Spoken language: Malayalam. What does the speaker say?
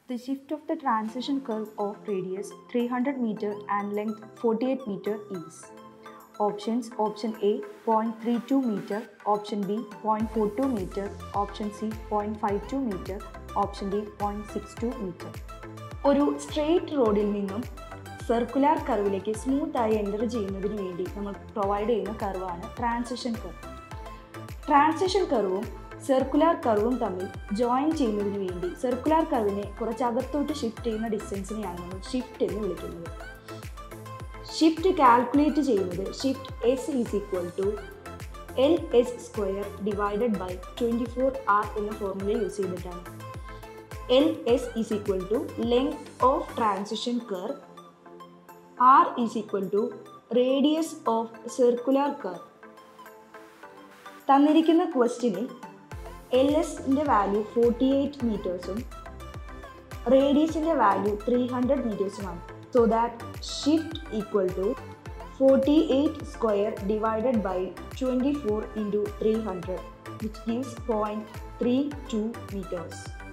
The shift of the transition curve of radius 300 meter and length 48 meter is Options Option A 0.32 meter, Option B 0.42 meter, Option C 0.52 meter, Option D 0.62 meter. ഒരു സ്ട്രെയിറ്റ് റോഡിൽ നിന്നും സർക്കുലാർ കർവിലേക്ക് സ്മൂത്തായി എൻ്റർ ചെയ്യുന്നതിന് വേണ്ടി നമ്മൾ പ്രൊവൈഡ് ചെയ്യുന്ന കർവാണ് ട്രാൻസിഷൻ കർവ് ട്രാൻസിഷൻ കർവും സർക്കുലാർ കർവും തമ്മിൽ ജോയിൻ ചെയ്യുന്നതിന് വേണ്ടി സർക്കുലാർ കർവിനെ കുറച്ച് അകത്തോട്ട് ഷിഫ്റ്റ് ചെയ്യുന്ന ഡിസ്റ്റൻസിനെയാണ് നമ്മൾ ഷിഫ്റ്റ് എന്ന് വിളിക്കുന്നത് ഷിഫ്റ്റ് കാൽക്കുലേറ്റ് ചെയ്യുന്നത് shift S is equal to L S square divided by twenty four R എന്ന ഫോർമുല യൂസ് ചെയ്തിട്ടാണ് L S is equal to length of transition curve R is equal to radius of circular curve തന്നിരിക്കുന്ന ക്വസ്റ്റിനിൽ എൽ എസിൻ്റെ വാല്യൂ ഫോർട്ടി എയ്റ്റ് മീറ്റേഴ്സും റേഡിയസിൻ്റെ വാല്യൂ ത്രീ ഹൺഡ്രഡ് മീറ്റേഴ്സുമാണ് so that shift equal to forty eight square divided by twenty four into three hundred which gives point three two metres